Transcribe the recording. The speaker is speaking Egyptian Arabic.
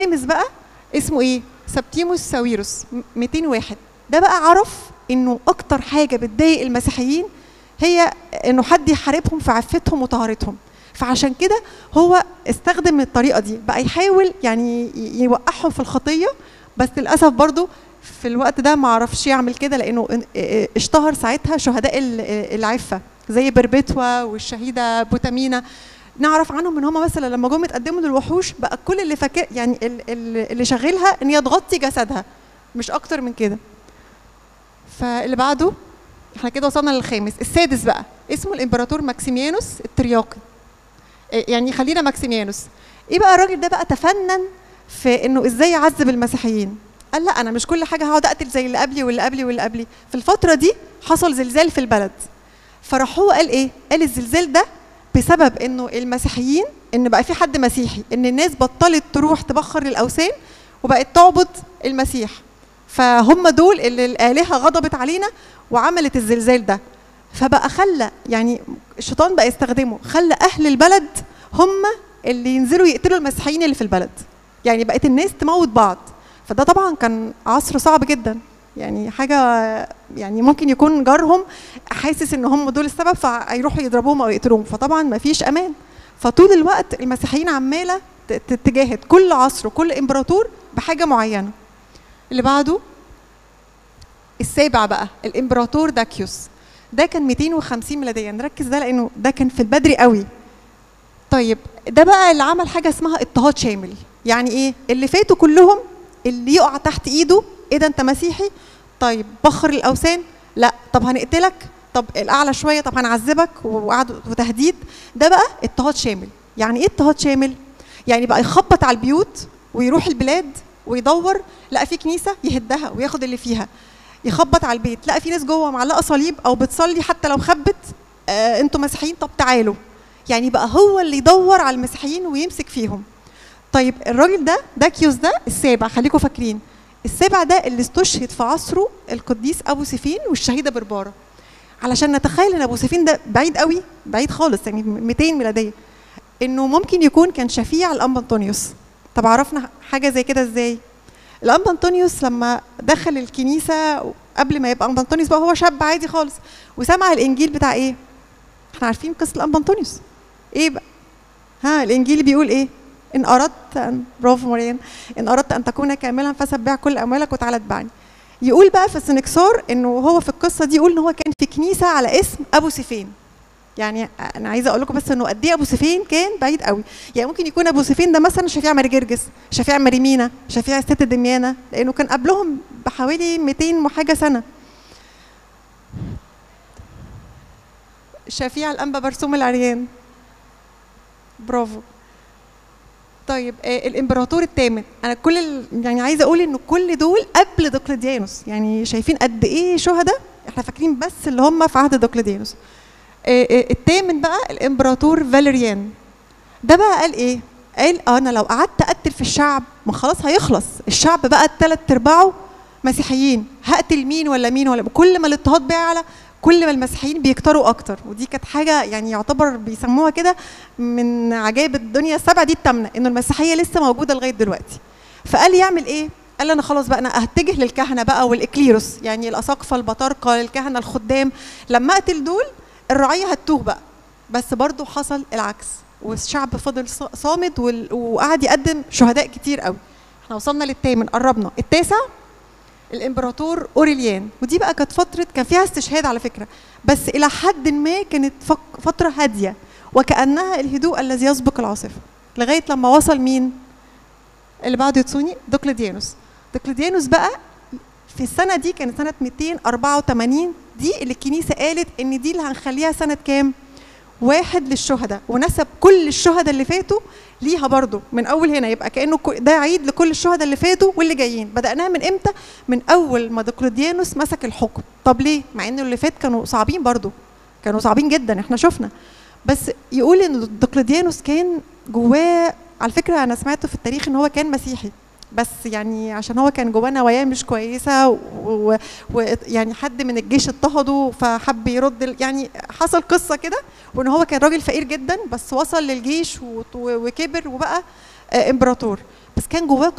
الخامس بقى اسمه ايه سبتيموس ساويروس م- 201 ده بقى عرف انه اكتر حاجه بتضايق المسيحيين هي انه حد يحاربهم في عفتهم وطهارتهم فعشان كده هو استخدم الطريقه دي بقى يحاول يعني ي- يوقعهم في الخطيه بس للاسف برضو في الوقت ده ما عرفش يعمل كده لانه ان- اه- اشتهر ساعتها شهداء ال- العفه زي بربتوا والشهيده بوتامينا نعرف عنهم ان هم مثلا لما جم يتقدموا للوحوش بقى كل اللي فاكر يعني ال- ال- اللي شاغلها ان هي تغطي جسدها مش اكتر من كده فاللي بعده احنا كده وصلنا للخامس السادس بقى اسمه الامبراطور ماكسيميانوس الترياقي إيه يعني خلينا ماكسيميانوس ايه بقى الراجل ده بقى تفنن في انه ازاي يعذب المسيحيين قال لا انا مش كل حاجه هقعد اقتل زي اللي قبلي واللي قبلي واللي قبلي في الفتره دي حصل زلزال في البلد فراح هو قال ايه قال الزلزال ده بسبب انه المسيحيين ان بقى في حد مسيحي ان الناس بطلت تروح تبخر للاوثان وبقت تعبد المسيح فهم دول اللي الالهه غضبت علينا وعملت الزلزال ده فبقى خلى يعني الشيطان بقى يستخدمه خلى اهل البلد هم اللي ينزلوا يقتلوا المسيحيين اللي في البلد يعني بقت الناس تموت بعض فده طبعا كان عصر صعب جدا يعني حاجه يعني ممكن يكون جارهم حاسس ان هم دول السبب فهيروحوا يضربوهم او يقتلوهم فطبعا ما فيش امان فطول الوقت المسيحيين عماله ت- ت- تجاهد كل عصر وكل امبراطور بحاجه معينه اللي بعده السابع بقى الامبراطور داكيوس ده كان 250 ميلاديا نركز ده لانه ده كان في البدري قوي طيب ده بقى اللي عمل حاجه اسمها اضطهاد شامل يعني ايه اللي فاتوا كلهم اللي يقع تحت ايده ايه ده انت مسيحي طيب بخر الاوثان لا طب هنقتلك طب الاعلى شويه طب هنعذبك وقعد وتهديد ده بقى اضطهاد شامل يعني ايه اضطهاد شامل يعني بقى يخبط على البيوت ويروح البلاد ويدور لقى في كنيسه يهدها وياخد اللي فيها يخبط على البيت لقى في ناس جوه معلقه صليب او بتصلي حتى لو خبت آه انتوا مسيحيين طب تعالوا يعني بقى هو اللي يدور على المسيحيين ويمسك فيهم طيب الراجل ده داكيوس ده السابع خليكم فاكرين السابع ده اللي استشهد في عصره القديس ابو سفين والشهيده برباره علشان نتخيل ان ابو سفين ده بعيد قوي بعيد خالص يعني 200 ميلاديه انه ممكن يكون كان شفيع الانبا انطونيوس طب عرفنا حاجه زي كده ازاي الانبا انطونيوس لما دخل الكنيسه قبل ما يبقى انبا انطونيوس بقى هو شاب عادي خالص وسمع الانجيل بتاع ايه احنا عارفين قصه الانبا انطونيوس ايه بقى ها الانجيل بيقول ايه ان اردت ان برافو مريم ان اردت ان تكون كاملا فسبع كل اموالك وتعالى اتبعني يقول بقى في السنكسار انه هو في القصه دي يقول ان هو كان في كنيسه على اسم ابو سفين يعني انا عايزه اقول لكم بس انه قد ايه ابو سفين كان بعيد قوي يعني ممكن يكون ابو سفين ده مثلا شفيع ماري جرجس شفيع مريمينا شفيع الست دميانه لانه كان قبلهم بحوالي 200 وحاجه سنه شفيع الانبا برسوم العريان برافو طيب آه الامبراطور الثامن انا كل ال... يعني عايزه اقول انه كل دول قبل دقلديانوس يعني شايفين قد ايه شهداء احنا فاكرين بس اللي هم في عهد دقلديانوس آه آه الثامن بقى الامبراطور فاليريان ده بقى قال ايه قال انا لو قعدت اقتل في الشعب ما خلاص هيخلص الشعب بقى الثلاث ارباعه مسيحيين هقتل مين ولا مين ولا كل ما الاضطهاد بيعلى كل ما المسيحيين بيكتروا اكتر ودي كانت حاجه يعني يعتبر بيسموها كده من عجائب الدنيا السبعه دي الثامنه انه المسيحيه لسه موجوده لغايه دلوقتي فقال يعمل ايه قال انا خلاص بقى انا هتجه للكهنه بقى والاكليروس يعني الاساقفه البطارقه الكهنه الخدام لما اقتل دول الرعيه هتوه بقى بس برضه حصل العكس والشعب فضل صامد وقعد يقدم شهداء كتير قوي احنا وصلنا للثامن قربنا التاسع الامبراطور اوريليان ودي بقى كانت فتره كان فيها استشهاد على فكره بس الى حد ما كانت فتره هاديه وكانها الهدوء الذي يسبق العاصفه لغايه لما وصل مين اللي بعده يتسوني دقلديانوس دقلديانوس بقى في السنه دي كانت سنه 284 دي اللي الكنيسه قالت ان دي اللي هنخليها سنه كام واحد للشهداء ونسب كل الشهداء اللي فاتوا ليها برضو من اول هنا يبقى كانه ده عيد لكل الشهداء اللي فاتوا واللي جايين بداناها من امتى من اول ما دقلديانوس مسك الحكم طب ليه مع انه اللي فات كانوا صعبين برضو كانوا صعبين جدا احنا شفنا بس يقول ان دقلديانوس كان جواه على فكره انا سمعت في التاريخ ان هو كان مسيحي بس يعني عشان هو كان جواه نوايا مش كويسه ويعني حد من الجيش اضطهده فحب يرد يعني حصل قصه كده وان هو كان راجل فقير جدا بس وصل للجيش وكبر وبقى امبراطور بس كان جواه